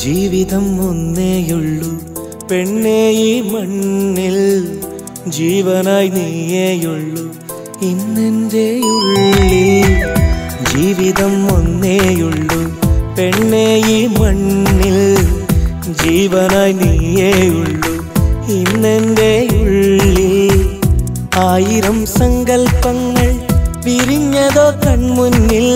ജീവിതം ഒന്നേയുള്ളൂ പെണ്ണേ ഈ മണ്ണിൽ ജീവനായി നീയേയുള്ളൂ ഇന്നെൻ്റെ ഉള്ളിൽ ജീവിതം ഒന്നേയുള്ളൂ പെണ്ണേ ഈ മണ്ണിൽ ജീവനായി നീയേയുള്ളൂ ഇന്നെൻ്റെ ഉള്ളിൽ ആയിരം സങ്കൽപ്പങ്ങൾ വിരിഞ്ഞതോ കൺമുന്നിൽ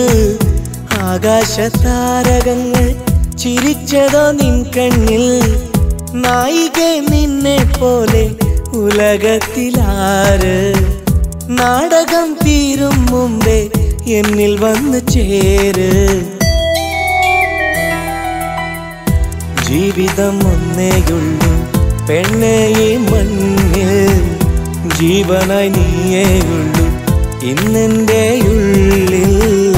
ആകാശതാരകങ്ങൾ ചിരിച്ചതോ നിൻ കണ്ണിൽ നായികെ നിന്നെ പോലെ ഉലകത്തിലാര് നാടകം തീരും മുമ്പേ എന്നിൽ വന്നു ചേര് ജീവിതം ഒന്നേയുള്ളൂ പെണ്ണേ ഈ മണ്ണിൽ ജീവനായി നീയേയുള്ളൂ ഇന്നെൻ്റെ ഉള്ളിൽ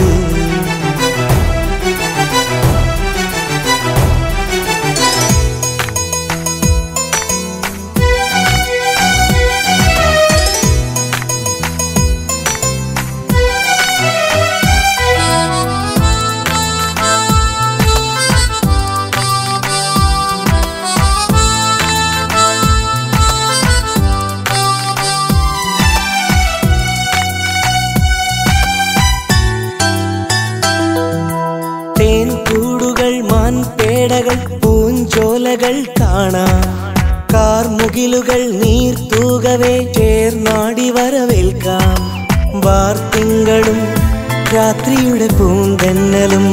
തേൻ കൂടുകൾ മാൻപേടകൾ പൂഞ്ചോലകൾ കാണാം കാർമുകിലുകൾ നീർത്തൂകവേ ചേർന്നാടി വരവേൽക്കാം വാർത്തിങ്കളും രാത്രിയുടെ പൂന്തെന്നലും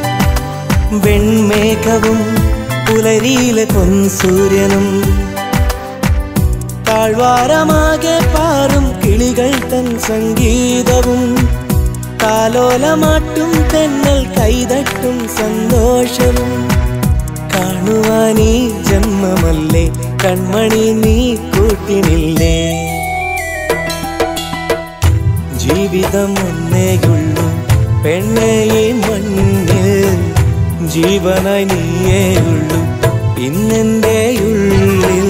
വെൺമേഘവും പുലരിയിലെ പൊൻസൂര്യനും താഴ്വാരമാകെ പാറും കിളികൾ തൻ സംഗീതവും താലോലമാട്ടും തെന്നൽ കൈതട്ടും സന്തോഷവും കാണുവാനീ ജന്മമല്ലേ കൺമണി നീ കൂട്ടിനില്ലേ ജീവിതം ഒന്നേയുള്ളൂ പെണ്ണേ ഈ മണ്ണിൽ ജീവനായി നീയേയുള്ളൂ ഇന്നെൻ്റെ ഉള്ളിൽ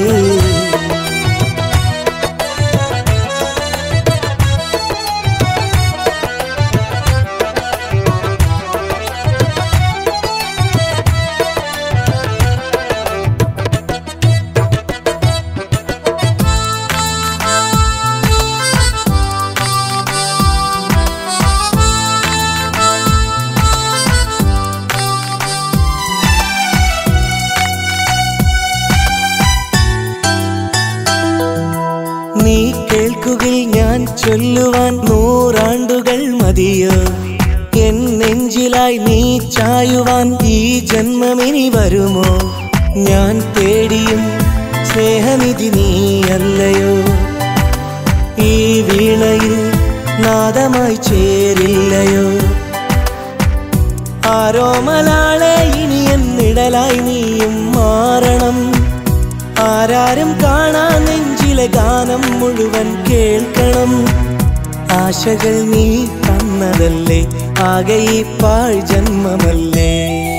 നീ കേൾക്കുകിൽ ഞാൻ ചൊല്ലുവാൻ നൂറാണ്ടുകൾ മതിയോ എൻ നെഞ്ചിലായി നീ ചായുവാൻ ഈ ജന്മമിനി വരുമോ ഞാൻ തേടിയും സ്നേഹനിധി നീയല്ലയോ ഈ വീണയിൽ നാദമായി ചേരില്ലയോ ആരോമലാളെ ഇനി എന്നിടലായി നീയും മാറണം ആരാരും കാണാ നെഞ്ചിലെ ഗാനം മുഴുവൻ കേൾക്കണം ആശകൾ നീ തന്നതല്ലേ ആകെ ഈ പാഴ് ജന്മമല്ലേ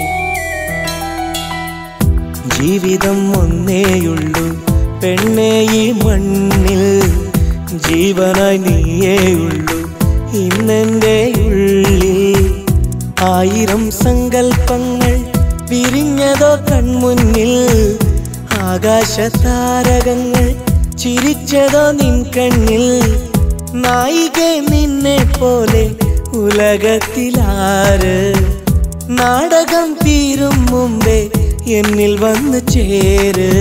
ജീവിതം ഒന്നേയുള്ളൂ പെണ്ണേ ഈ മണ്ണിൽ ജീവനായി നീയേയുള്ളൂ ഇന്നെൻ്റെ ഉള്ളിൽ ആയിരം സങ്കൽപ്പങ്ങൾ വിരിഞ്ഞതോ കൺമുന്നിൽ ആകാശതാരകങ്ങൾ ചിരിച്ചതോ നിൻ കണ്ണിൽ നായികെ നിന്നെ പോലെ ഉലകത്തിലാര് നാടകം തീരും മുമ്പേ എന്നിൽ വന്നു ചേര്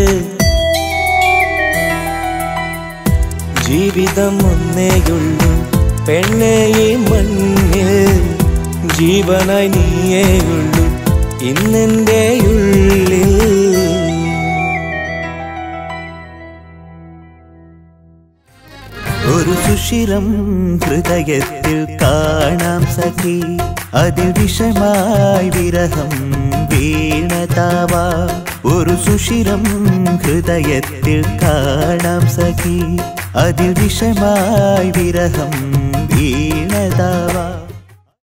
ജീവിതം ഒന്നേയുള്ളൂ പെണ്ണേ ഈ മണ്ണിൽ ജീവനായി നീയേയുള്ളൂ ഇന്നെൻ്റെ ഉള്ളിൽ ഒരു സുഷിരം ഹൃദയത്തിൽ കാണാം സഖി അതിൽ വിഷമായി വിരഹം വീണതാവാ ഒരു സുഷിരം ഹൃദയത്തിൽ കാണാം സഖി അതിൽ വിഷമായി വിരഹം വീണതാവാ